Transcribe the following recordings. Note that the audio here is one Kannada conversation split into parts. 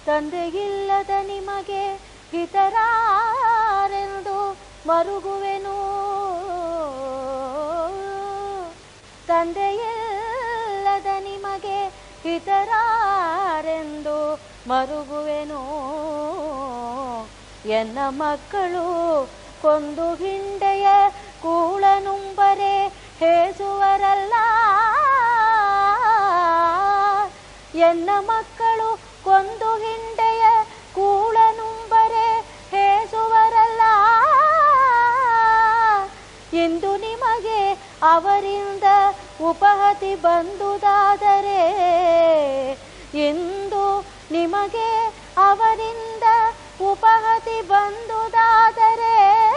ತಂದೆಯಿಲ್ಲದ ನಿಮಗೆ ಹಿತರಾರೆಂದು ಮರುಗುವೆನು ತಂದೆಯಿಲ್ಲದ ನಿಮಗೆ ಹಿತರಾರೆಂದು ಮರುಗುವೆನು ಎನ್ನ ಮಕ್ಕಳು ಕೊಂದು ಹಿಂಡೆಯ ಕೂಳನುಂಬರೆ ಹೇಸುವರಲ್ಲ ಎನ್ನ ಮಕ್ಕಳು ಕೊಂದು ಹಿಂಡೆಯ ಕೂಳನುಂಬರೆ ಹೇಸುವರಲ್ಲ ಇಂದು ನಿಮಗೆ ಅವರಿಂದ ಉಪಹತಿ ಬಂದುದಾದರೆ ಇಂದು ನಿಮಗೆ ಅವರಿಂದ ಉಪಹತಿ ಬಂದುದಾದರೆ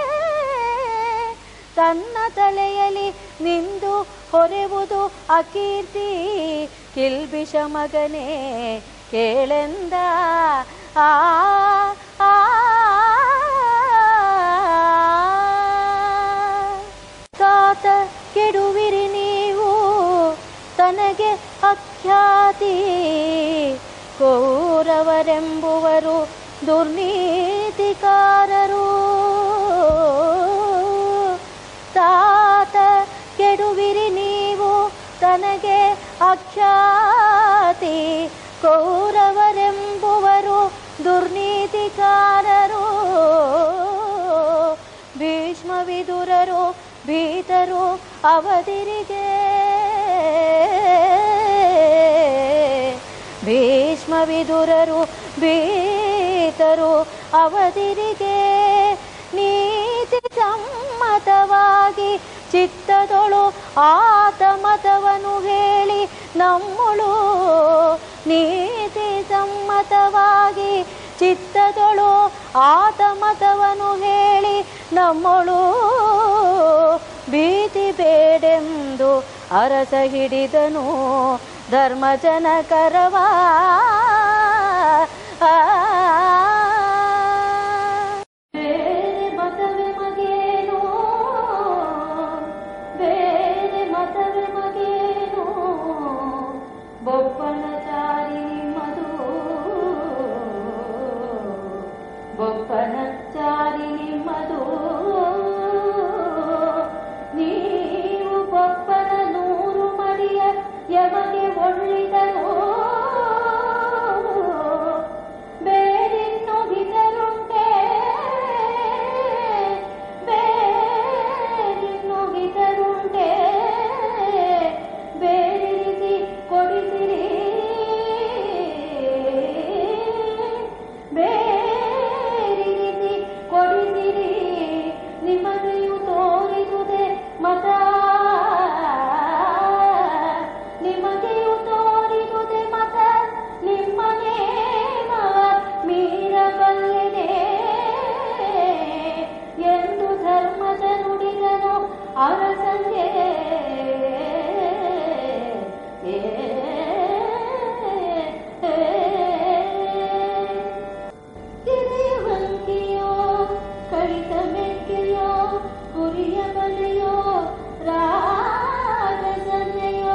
ತನ್ನ ತಲೆಯಲ್ಲಿ ನಿಂದು ಹೊರೆವುದು ಅಕೀರ್ತಿ ಕಿಲ್ಬಿಷ ಮಗನೇ ಕೇಳೆಂದ ಆ ಆ ತಾತ ಕೆಡುವಿರಿ ನೀವು ತನಗೆ ಅಖ್ಯಾತಿ ಕೌರವರೆಂಬುವರು ದುರ್ನೀತಿಕಾರರು ತಾತ ಕೆಡುವಿರಿ ನೀವು ತನಗೆ ಅಖ್ಯಾತಿ ಕೌರವರೆಂಬುವರು ದುರ್ನೀತಿಕಾರರು ಭೀಷ್ಮ ವಿದುರರು ಭೀತರು ಅವಧಿರಿಗೆ ಭೀಷ್ಮ ವಿದುರರು ಭೀತರು ಅವಧಿರಿಗೆ ನೀತಿ ಸಮ್ಮತವಾಗಿ ಚಿತ್ತದೊಳು ಆತ ಮತವನು ಹೇಳಿ ನಮ್ಮಳು ನೀತಿ ಸಮ್ಮತವಾಗಿ ಚಿತ್ತದೊಳು ಆತ ಮತವನು ಹೇಳಿ ನಮ್ಮಳು ಭೀತಿ ಬೇಡೆಂದು ಅರಸ ಹಿಡಿದನು ಧರ್ಮಜನಕರವ ಬೇರೆ ಮತವೇ ಮಗೇನು ಬೇರೆ ಮತವೇ ಮಗೇನು ಬೊಪ್ಪನ ಚಾರಿ ನಿಮ್ಮದು ಬೊಪ್ಪನ ಚಾರಿ ನಿಮ್ಮದು ನೀವು ಬೊಪ್ಪನ ನೂರು ಮಡಿಯ ಯಮಗೆ ಒಳ್ಳಿದನು ಬೇರಿನ್ನು ಹಿತರುಂಟೆ ಬೇರಿನ್ನು ಹಿತರುಂಟೆ ಬೇರಿರಿಸಿ ಕೊಡಿಸಿರಿ ಬೇರಿರಿಸಿ ಕೊಡಿಸಿರಿ ನಿಮಗೆಯು ತೋರಿದುದೆ ಮತ ನಿಮಗೆಯು ತೋರಿದುದೆ ಮತ ನಿಮ್ಮ ನೇಮವ ಮೀರಬಲ್ಲಿದೆ ಎಂದು ಧರ್ಮದ ನುಡಿದನು ಅರಸಂಗೆ ಕಿರಿಯುವಂಕಿಯೋ ಕಳಿತ ಮೆಕ್ಕೆಯೋ ಗುರಿಯ ಬಲೆಯೋ ರಾಜಸನ್ನೆಯೋ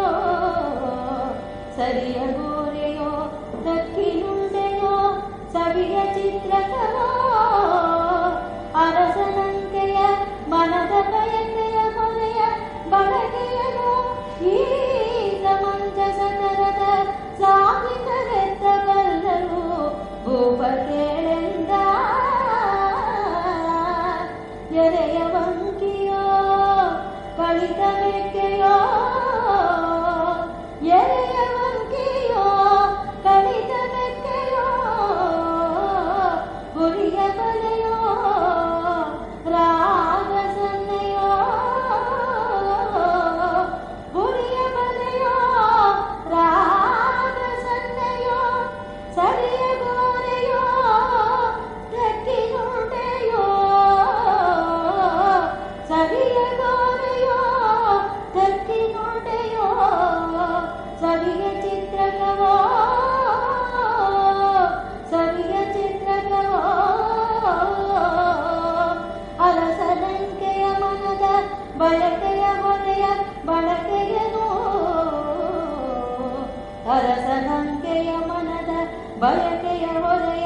ಸರಿಯ ಗೋರೆಯೋ ದಕ್ಕಿನುಂಡೆಯೋ ಸವಿಯ ಚಿತ್ರಕವೋ ಅರಸನಂಕೆಯ ಮನದ ಬಯಕೆಯ ಹೊರೆಯ ಬಳಕೆಯನು ಈ ಸಮಂಜಸ ತರದ ಸಾಧಿಸಲೆತ್ತ ಬಲ್ಲರು ಭೂಪ ಕೇಳೆಂದ ಎರೆಯ ವಂಕಿಯೋ ಕಳಿತ ಮೆಕ್ಕೆಯೋ ಎರೆಯ ವಂಕಿಯೋ ಕಳಿತ ಮೆಕ್ಕೆಯೋ ಗುರಿಯ ಬಲೆಯೋ ರಾಗ ಸನ್ನೆಯೋ ಗುರಿಯ ಬಲೆಯೋ ರಾಗ ಸನ್ನೆಯೋ ಸರಿಯ ಗೋರೆಯೋ ತೆಕ್ಕಿನುಂಡೆಯೋ ಸರಿಯ ಗೋರೆಯೋ ತೆಕ್ಕಿನುಂಡೆಯೋ ಸವಿಯ ಚಿತ್ರಕವೋ ಸವಿಯ ಚಿತ್ರಕವೋ ಅರಸನಂಕೆಯ ಮನದ ಬಯಕೆಯ ಹೊರೆಯ ಬಳಕೆಯನು ಅರಸನಂಕೆಯ ಮನದ ಬಯಕೆಯ ಹೊರೆಯ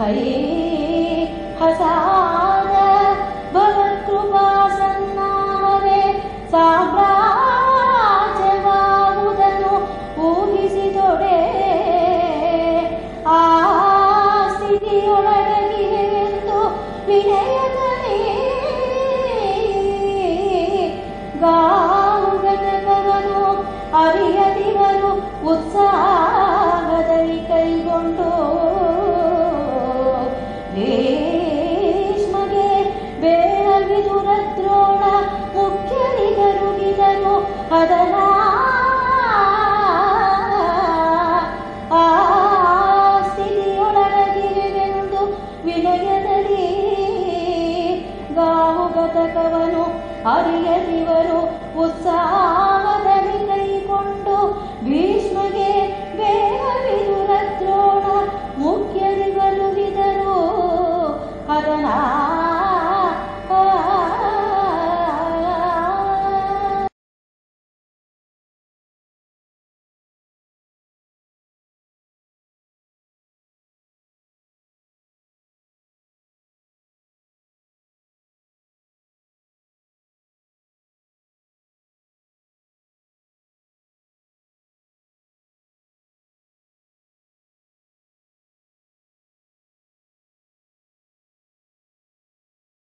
ಹೈ ಹಸಾದ ಭಗತ್ಕೃಪಾ ಸನ್ನಾಮವೇ ಸಾಮ್ರಾಜ್ಯವಾಗುವುದನ್ನು ಊಹಿಸಿದೊಡೆ ಆ ಸ್ಥಿತಿಯೊಳಗಿವೆಂದು ವಿನಯದಲ್ಲಿ ಗಾವುಗತಕವನು ಅರಿಯದಿವರು ಉತ್ಸಾಹದಲ್ಲಿ ಕೈಗೊಂಡು ಭೀಷ್ಮಗೆ ಬೇಳವಿದುರ ದ್ರೋಣ ಮುಖ್ಯರಿಗರುಗಿದರು ಅದನ ಆ ಸ್ಥಿತಿಯೊಳಗಿವೆಂದು ವಿನಯದಲ್ಲಿ ಗಾವುಗತಕವನು ಅರಿಯದಿವರು ಉತ್ಸಾಹ